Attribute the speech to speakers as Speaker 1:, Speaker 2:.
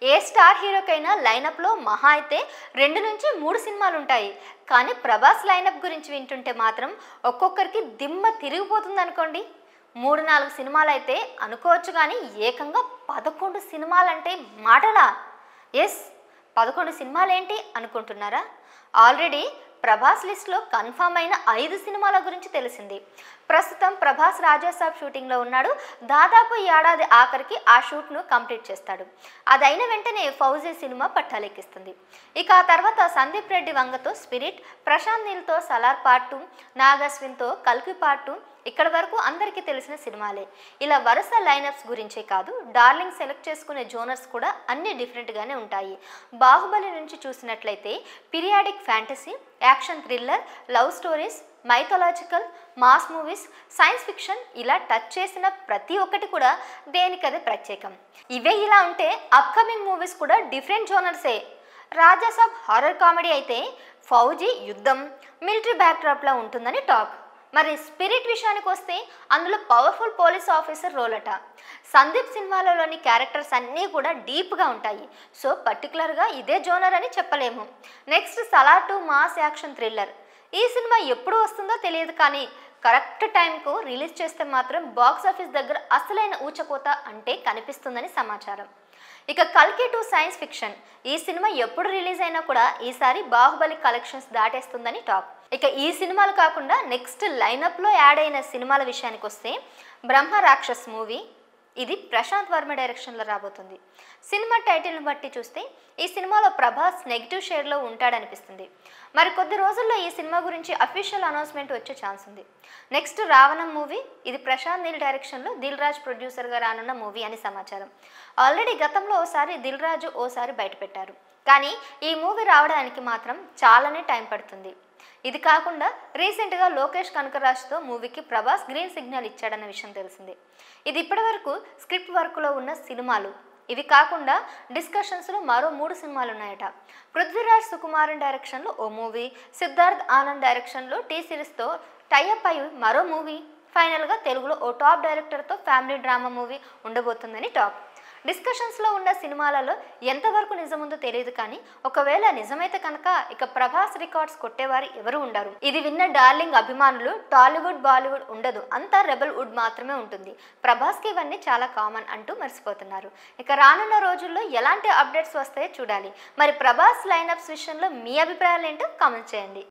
Speaker 1: ఏ star హీరోకైనా లైనప్లో మహా అయితే రెండు నుంచి మూడు సినిమాలు ఉంటాయి కానీ ప్రభాస్ లైనప్ గురించి వింటుంటే మాత్రం ఒక్కొక్కరికి దిమ్మ తిరిగిపోతుంది అనుకోండి మూడు నాలుగు సినిమాలు అయితే అనుకోవచ్చు కానీ ఏకంగా పదకొండు సినిమాలంటే మాటలా ఎస్ పదకొండు సినిమాలేంటి అనుకుంటున్నారా ఆల్రెడీ ప్రభాస్ లిస్ట్లో కన్ఫామ్ అయిన ఐదు సినిమాల గురించి తెలిసింది ప్రస్తుతం ప్రభాస్ రాజాసాబ్ షూటింగ్లో ఉన్నాడు దాదాపు ఈ ఏడాది ఆఖరికి ఆ షూట్ను కంప్లీట్ చేస్తాడు అదైన వెంటనే ఫౌజీ సినిమా పట్టాలెక్కిస్తుంది ఇక ఆ తర్వాత సందీప్ రెడ్డి వంగతో స్పిరిట్ ప్రశాంత్ నీల్తో సలార్ పార్ట్ టూ నాగస్విన్తో కల్కి పార్ట్ టూ ఇక్కడ వరకు అందరికీ తెలిసిన సినిమాలే ఇలా వరుస లైనప్స్ గురించే కాదు డార్లింగ్ సెలెక్ట్ చేసుకునే జోనర్స్ కూడా అన్ని డిఫరెంట్గానే ఉంటాయి బాహుబలి నుంచి చూసినట్లయితే periodic fantasy action thriller love stories mythological mass movies science fiction ఇలా టచ్ చేసిన ప్రతి ఒక్కటి కూడా దేనికదే ప్రత్యేకం ఇవే ఇలా ఉంటే అప్కమింగ్ మూవీస్ కూడా డిఫరెంట్ జోనర్సే రాజాసాబ్ హారర్ కామెడీ అయితే ఫౌజీ యుద్ధం మిలిటరీ బ్యాక్డ్రాప్లా ఉంటుందని టాక్ మరి స్పిరిట్ విషయానికి వస్తే అందులో పవర్ఫుల్ పోలీస్ ఆఫీసర్ రోల్ అట సందీప్ సినిమాలలోని క్యారెక్టర్స్ అన్నీ కూడా డీప్గా ఉంటాయి సో పర్టికులర్గా ఇదే జోనర్ అని చెప్పలేము next Salaar two mass action thriller ఈ సినిమా ఎప్పుడు వస్తుందో తెలియదు కానీ కరెక్ట్ టైంకు రిలీజ్ చేస్తే మాత్రం బాక్స్ ఆఫీస్ దగ్గర అసలైన ఊచకోత అంటే కనిపిస్తుందని సమాచారం ఇక కల్కి టు సైన్స్ ఫిక్షన్ ఈ సినిమా ఎప్పుడు రిలీజ్ అయినా కూడా ఈసారి బాహుబలి కలెక్షన్స్ దాటేస్తుందని టాక్ ఇక ఈ సినిమాలు కాకుండా నెక్స్ట్ లైనప్లో యాడ్ అయిన సినిమాల విషయానికి వస్తే బ్రహ్మ రాక్షస్ మూవీ ఇది ప్రశాంత్ వర్మ డైరెక్షన్లో రాబోతుంది సినిమా టైటిల్ని బట్టి చూస్తే ఈ సినిమాలో ప్రభాస్ నెగిటివ్ షేడ్లో ఉంటాడనిపిస్తుంది మరి కొద్ది రోజుల్లో ఈ సినిమా గురించి అఫీషియల్ అనౌన్స్మెంట్ వచ్చే ఛాన్స్ ఉంది నెక్స్ట్ రావణం మూవీ ఇది ప్రశాంత్ నీల్ డైరెక్షన్లో దిల్ రాజ్ ప్రొడ్యూసర్గా రానున్న మూవీ అని సమాచారం ఆల్రెడీ గతంలో ఓసారి దిల్ రాజు ఓసారి బయటపెట్టారు కానీ ఈ మూవీ రావడానికి మాత్రం చాలానే టైం పడుతుంది ఇది కాకుండా రీసెంట్గా లోకేష్ కనకరాజ్తో మూవీకి ప్రభాస్ గ్రీన్ సిగ్నల్ ఇచ్చాడన్న విషయం తెలిసింది ఇది ఇప్పటివరకు స్క్రిప్ట్ వర్క్లో ఉన్న సినిమాలు ఇవి కాకుండా డిస్కషన్స్లో మరో మూడు సినిమాలు ఉన్నాయట పృథ్వీరాజ్ సుకుమారన్ డైరెక్షన్లో ఓ మూవీ సిద్ధార్థ్ ఆనంద్ డైరెక్షన్లో టీ సిరీస్తో టైఅప్ అయి మరో మూవీ ఫైనల్గా తెలుగులో ఓ టాప్ డైరెక్టర్తో ఫ్యామిలీ డ్రామా మూవీ ఉండబోతుందని టాక్ డిస్కషన్స్లో ఉన్న సినిమాలలో ఎంతవరకు నిజముందో తెలియదు కానీ ఒకవేళ నిజమైతే కనుక ఇక ప్రభాస్ రికార్డ్స్ కొట్టేవారు ఎవరు ఉండరు ఇది విన్న డార్లింగ్ అభిమానులు టాలీవుడ్ బాలీవుడ్ ఉండదు అంతా రెబల్ వుడ్ మాత్రమే ఉంటుంది ప్రభాస్కి ఇవన్నీ చాలా కామన్ అంటూ మర్చిపోతున్నారు ఇక రానున్న రోజుల్లో ఎలాంటి అప్డేట్స్ వస్తాయో చూడాలి మరి ప్రభాస్ లైనప్స్ విషయంలో మీ అభిప్రాయాలు ఏంటో కామెంట్ చేయండి